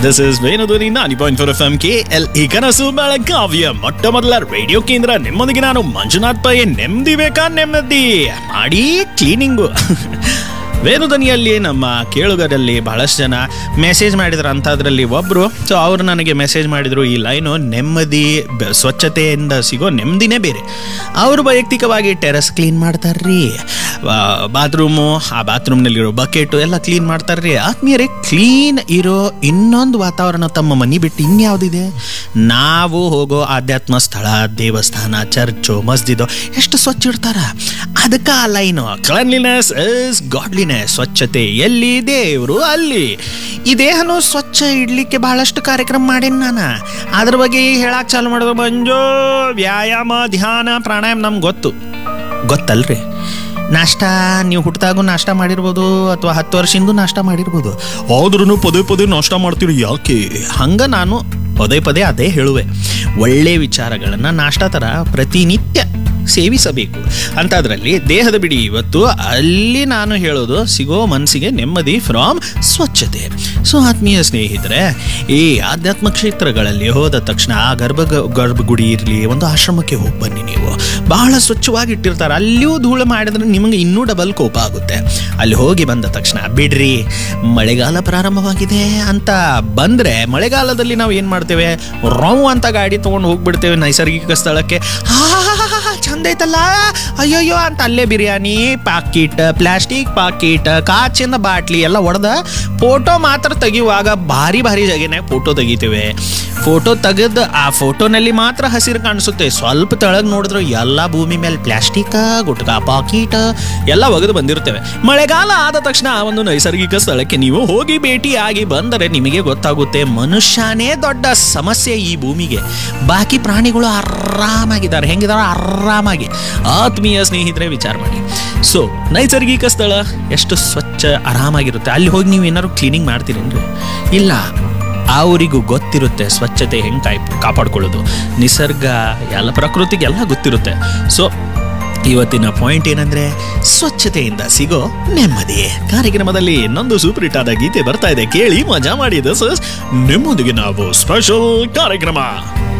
this is Venudhwani ninety point four F M K L E ಕನಸು ಬೆಳಗಾವಿಯ ಮೊಟ್ಟ ಮೊದಲ ರೇಡಿಯೋ ಕೇಂದ್ರ ನಿಮ್ಮೊಂದಿಗೆ ನಾನು ಮಂಜುನಾಥ್ ಪೈ ನೆಮ್ಮದಿ ಬೇಕಾ ನೆಮ್ಮದಿ ಮಾಡಿ ಕ್ಲೀನಿಂಗು ವೇಣುಧ್ವನಿಯಲ್ಲಿ ನಮ್ಮ ಕೇಳುಗರಲ್ಲಿ ಬಹಳಷ್ಟು ಜನ ಮೆಸೇಜ್ ಮಾಡಿದ್ರು ಅಂಥದ್ರಲ್ಲಿ ಒಬ್ಬರು ಸೊ ಅವರು ನನಗೆ ಮೆಸೇಜ್ ಮಾಡಿದರು ಈ ಲೈನು ನೆಮ್ಮದಿ ಬ- ಸ್ವಚ್ಛತೆಯಿಂದ ಸಿಗೋ ನೆಮ್ಮದಿನೇ ಬೇರೆ ಅವರು ವೈಯಕ್ತಿಕವಾಗಿ ಟೆರೆಸ್ ಕ್ಲೀನ್ ಮಾಡ್ತಾರ್ರಿ ಬಾತ್ರೂಮು ಆ ಬಾತ್ರೂಮ್ನಲ್ಲಿರೋ ಬಕೆಟು ಎಲ್ಲ ಕ್ಲೀನ್ ಮಾಡ್ತಾರ್ರಿ ಆತ್ಮೀಯರೇ ಕ್ಲೀನ್ ಇರೋ ಇನ್ನೊಂದು ವಾತಾವರಣ ತಮ್ಮ ಮನೆ ಬಿಟ್ಟು ಇನ್ಯಾವುದಿದೆ ನಾವು ಹೋಗೋ ಆಧ್ಯಾತ್ಮ ಸ್ಥಳ ದೇವಸ್ಥಾನ ಚರ್ಚು ಮಸ್ಜಿದು ಎಷ್ಟು ಸ್ವಚ್ಛ ಇಡ್ತಾರ ಅದಕ್ಕೆ ಆ ಲೈನು ಕ್ಲನ್ಲಿನೆಸ್ ಇಸ್ ಗಾಡ್ಲಿನೆಸ್ ಸ್ವಚ್ಛತೆ ಎಲ್ಲಿ ದೇವರು ಅಲ್ಲಿ ಈ ದೇಹನು ಸ್ವಚ್ಛ ಇಡ್ಲಿಕ್ಕೆ ಬಹಳಷ್ಟು ಕಾರ್ಯಕ್ರಮ ಮಾಡೇನಿ ನಾನು ಅದ್ರ ಬಗ್ಗೆ ಹೇಳಕ್ ಚಾಲು ಮಾಡಿದ್ರು ಮಂಜು ವ್ಯಾಯಾಮ ಧ್ಯಾನ ಪ್ರಾಣಾಯಾಮ ನಮ್ಗೆ ಗೊತ್ತು ಗೊತ್ತಲ್ರಿ ನಾಷ್ಟ ನೀವು ಹುಟ್ಟಿದಾಗೂ ನಾಷ್ಟ ಮಾಡಿರ್ಬೋದು ಅಥವಾ ಹತ್ತು ವರ್ಷದಿಂದ ನಾಷ್ಟ ಮಾಡಿರ್ಬೋದು ಆದ್ರೂ ಪದೇ ಪದೇ ನಾಷ್ಟ ಮಾಡ್ತೀರಿ ಯಾಕೆ ಹಂಗ ನಾನು ಪದೇ ಪದೇ ಅದೇ ಹೇಳುವೆ ಒಳ್ಳೆ ವಿಚಾರಗಳನ್ನು ನಾಷ್ಟ ಥರ ಪ್ರತಿನಿತ್ಯ ಸೇವಿಸಬೇಕು ಅಂಥದ್ರಲ್ಲಿ ದೇಹದ ಬಿಡಿ ಇವತ್ತು ಅಲ್ಲಿ ನಾನು ಹೇಳೋದು ಸಿಗೋ ಮನಸ್ಸಿಗೆ ನೆಮ್ಮದಿ ಫ್ರಾಮ್ ಸ್ವಚ್ಛತೆ ಸೊ ಆತ್ಮೀಯ ಸ್ನೇಹಿತರೆ ಈ ಆಧ್ಯಾತ್ಮ ಕ್ಷೇತ್ರಗಳಲ್ಲಿ ಹೋದ ತಕ್ಷಣ ಆ ಗರ್ಭ ಗರ್ಭಗುಡಿ ಇರಲಿ ಒಂದು ಆಶ್ರಮಕ್ಕೆ ಹೋಗಿ ಬನ್ನಿ ನೀವು ಬಹಳ ಸ್ವಚ್ಛವಾಗಿ ಇಟ್ಟಿರ್ತಾರೆ ಅಲ್ಲಿಯೂ ಧೂಳು ಮಾಡಿದ್ರೆ ನಿಮಗೆ ಇನ್ನೂ ಡಬಲ್ ಕೋಪ ಆಗುತ್ತೆ ಅಲ್ಲಿ ಹೋಗಿ ಬಂದ ತಕ್ಷಣ ಬಿಡ್ರಿ ಮಳೆಗಾಲ ಪ್ರಾರಂಭವಾಗಿದೆ ಅಂತ ಬಂದರೆ ಮಳೆಗಾಲದಲ್ಲಿ ನಾವು ಏನು ಮಾಡ್ತೇವೆ ರೌ ಅಂತ ಗಾಡಿ ತೊಗೊಂಡು ಹೋಗ್ಬಿಡ್ತೇವೆ ನೈಸರ್ಗಿಕ ಸ್ಥಳಕ್ಕೆ ಆ ಚಂದ ಐತಲ್ಲ ಅಯ್ಯೋಯ್ಯೋ ಅಂತ ಅಲ್ಲೇ ಬಿರಿಯಾನಿ ಪಾಕಿಟ್ ಪ್ಲಾಸ್ಟಿಕ್ ಪಾಕಿಟ್ ಕಾಚಿನ ಬಾಟ್ಲಿ ಎಲ್ಲ ಒಡೆದ ಫೋಟೋ ಮಾತ್ರ ತೆಗಿಯುವಾಗ ಭಾರಿ ಭಾರಿ ಜಗನ್ಯಾಗ ಫೋಟೋ ತೆಗಿತೇವೆ ಫೋಟೋ ತೆಗೆದು ಆ ಫೋಟೋನಲ್ಲಿ ಮಾತ್ರ ಹಸಿರು ಕಾಣಿಸುತ್ತೆ ಸ್ವಲ್ಪ ತೆಳಗ್ ನೋಡಿದ್ರೆ ಎಲ್ಲ ಭೂಮಿ ಮೇಲೆ ಪ್ಲಾಸ್ಟಿಕ್ ಗುಟ್ಕ ಪಾಕಿಟ್ ಎಲ್ಲ ಒಗೆದು ಬಂದಿರ್ತೇವೆ ಮಳೆಗಾಲ ಆದ ತಕ್ಷಣ ಆ ಒಂದು ನೈಸರ್ಗಿಕ ಸ್ಥಳಕ್ಕೆ ನೀವು ಹೋಗಿ ಭೇಟಿಯಾಗಿ ಬಂದರೆ ನಿಮಗೆ ಗೊತ್ತಾಗುತ್ತೆ ಮನುಷ್ಯನೇ ದೊಡ್ಡ ಸಮಸ್ಯೆ ಈ ಭೂಮಿಗೆ ಬಾಕಿ ಪ್ರಾಣಿಗಳು ಆರಾಮಾಗಿದ್ದಾರೆ ಹೆಂಗಿದಾರ ಆರಾಮಾಗಿ ಆತ್ಮೀಯ ಸ್ನೇಹಿತರೆ ವಿಚಾರ ಮಾಡಿ ಸೊ ನೈಸರ್ಗಿಕ ಸ್ಥಳ ಎಷ್ಟು ಸ್ವಚ್ಛ ಆರಾಮಾಗಿರುತ್ತೆ ಅಲ್ಲಿ ಹೋಗಿ ನೀವು ಏನಾದ್ರು ಕ್ಲೀನಿಂಗ್ ಮಾಡ್ತೀರೇನ್ರಿ ಇಲ್ಲ ಅವರಿಗೂ ಗೊತ್ತಿರುತ್ತೆ ಸ್ವಚ್ಛತೆ ಹೆಂಗೆ ಕಾಯ್ ಕಾಪಾಡ್ಕೊಳ್ಳೋದು ನಿಸರ್ಗ ಎಲ್ಲ ಪ್ರಕೃತಿಗೆ ಎಲ್ಲ ಗೊತ್ತಿರುತ್ತೆ ಸೊ ಇವತ್ತಿನ ಪಾಯಿಂಟ್ ಏನಂದ್ರೆ ಸ್ವಚ್ಛತೆಯಿಂದ ಸಿಗೋ ನೆಮ್ಮದಿ ಕಾರ್ಯಕ್ರಮದಲ್ಲಿ ಇನ್ನೊಂದು ಸೂಪರ್ ಹಿಟ್ ಆದ ಗೀತೆ ಬರ್ತಾ ಇದೆ ಕೇಳಿ ಮಜಾ ಮಾಡಿ ದಿಸ್ ಇಸ್ ನಿಮ್ಮೊಂದಿಗೆ ನಾವು ಸ್ಪೆಷಲ್ ಕಾರ್ಯಕ್ರಮ